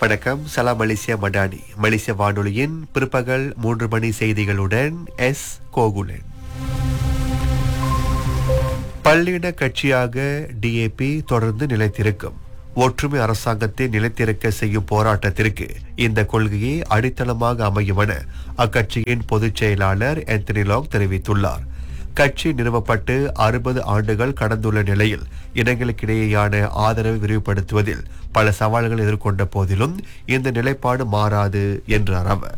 வணக்கம் சலாம் மலேசியா மடானி மலேசிய வானொலியின் பிற்பகல் மூன்று மணி செய்திகளுடன் எஸ் கோகுலன் பல்லின கட்சியாக டிஏபி தொடர்ந்து நிலைத்திருக்கும் ஒற்றுமை அரசாங்கத்தை நிலைத்திருக்க செய்யும் போராட்டத்திற்கு இந்த கொள்கையை அடித்தளமாக அமையும் என அக்கட்சியின் பொதுச் செயலாளர் ஆந்தனி லாங் தெரிவித்துள்ளார் கட்சி நிறுவப்பட்டு அறுபது ஆண்டுகள் கடந்துள்ள நிலையில் இனங்களுக்கிடையேயான ஆதரவை விரிவுபடுத்துவதில் பல சவால்கள் எதிர்கொண்ட போதிலும் இந்த நிலைப்பாடு மாறாது என்றார் அவர்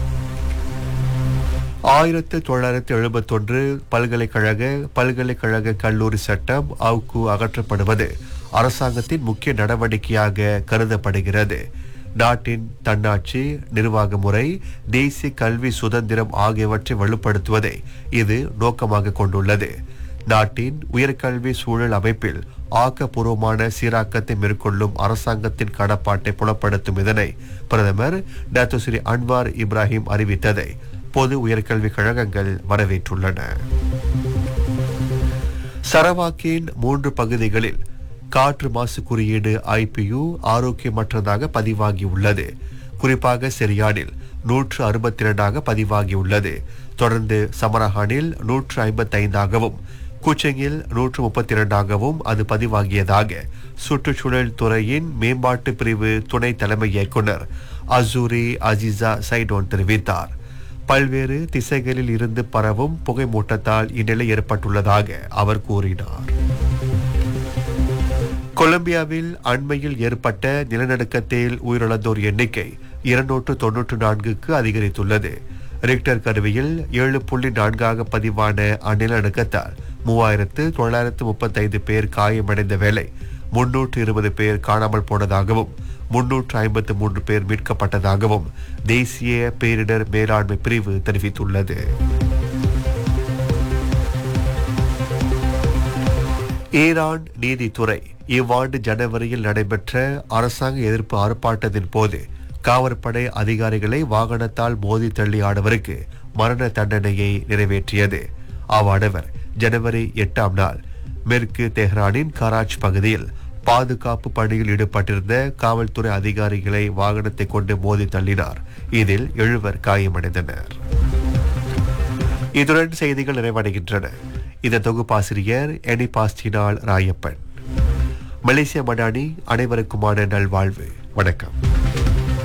ஆயிரத்து தொள்ளாயிரத்து எழுபத்தொன்று பல்கலைக்கழக பல்கலைக்கழக கல்லூரி சட்டம் அவுக்கு அகற்றப்படுவது அரசாங்கத்தின் முக்கிய நடவடிக்கையாக கருதப்படுகிறது நாட்டின் தன்னாட்சி நிர்வாக முறை தேசிய கல்வி சுதந்திரம் ஆகியவற்றை வலுப்படுத்துவதை இது நோக்கமாக கொண்டுள்ளது நாட்டின் உயர்கல்வி சூழல் அமைப்பில் ஆக்கப்பூர்வமான சீராக்கத்தை மேற்கொள்ளும் அரசாங்கத்தின் கடப்பாட்டை புலப்படுத்தும் இதனை பிரதமர் டாக்டர் ஸ்ரீ அன்வார் இப்ராஹிம் அறிவித்ததை பொது உயர்கல்விக் கழகங்கள் வரவேற்றுள்ளன சரவாக்கின் மூன்று பகுதிகளில் காற்று மாசு குறியீடு ஐபியு ஆரோக்கியமற்றதாக பதிவாகியுள்ளது குறிப்பாக செரியானில் நூற்று அறுபத்தி இரண்டாக பதிவாகியுள்ளது தொடர்ந்து சமரஹானில் நூற்று ஐம்பத்தைந்தாகவும் குச்செங்கில் நூற்று முப்பத்தி இரண்டாகவும் அது பதிவாகியதாக சுற்றுச்சூழல் துறையின் மேம்பாட்டு பிரிவு துணை தலைமை இயக்குனர் அசூரி அஜிசா சைடோன் தெரிவித்தார் பல்வேறு திசைகளில் இருந்து பரவும் புகை மூட்டத்தால் இந்நிலை ஏற்பட்டுள்ளதாக அவர் கூறினார் கொலம்பியாவில் அண்மையில் ஏற்பட்ட நிலநடுக்கத்தில் உயிரிழந்தோர் எண்ணிக்கை இருநூற்று தொன்னூற்று நான்குக்கு அதிகரித்துள்ளது ரிக்டர் கருவியில் ஏழு புள்ளி நான்காக பதிவான அந்நிலநடுக்கத்தால் மூவாயிரத்து தொள்ளாயிரத்து முப்பத்தைந்து பேர் காயமடைந்த வேளை முன்னூற்று இருபது பேர் காணாமல் போனதாகவும் முன்னூற்று ஐம்பத்து மூன்று பேர் மீட்கப்பட்டதாகவும் தேசிய பேரிடர் மேலாண்மை பிரிவு தெரிவித்துள்ளது ஈரான் நீதித்துறை இவ்வாண்டு ஜனவரியில் நடைபெற்ற அரசாங்க எதிர்ப்பு ஆர்ப்பாட்டத்தின் போது காவற்படை அதிகாரிகளை வாகனத்தால் மோதி தள்ளியானவருக்கு மரண தண்டனையை நிறைவேற்றியது அவ்வாடவர் ஜனவரி எட்டாம் நாள் மேற்கு தெஹ்ரானின் கராச் பகுதியில் பாதுகாப்பு பணியில் ஈடுபட்டிருந்த காவல்துறை அதிகாரிகளை வாகனத்தை கொண்டு மோதி தள்ளினார் இதில் எழுவர் காயமடைந்தனர் இதுடன் செய்திகள் நிறைவடைகின்றன இந்த தொகுப்பாசிரியர் எனி பாஸ்டினால் ராயப்பன் மலேசிய மடானி அனைவருக்குமான நல்வாழ்வு வணக்கம்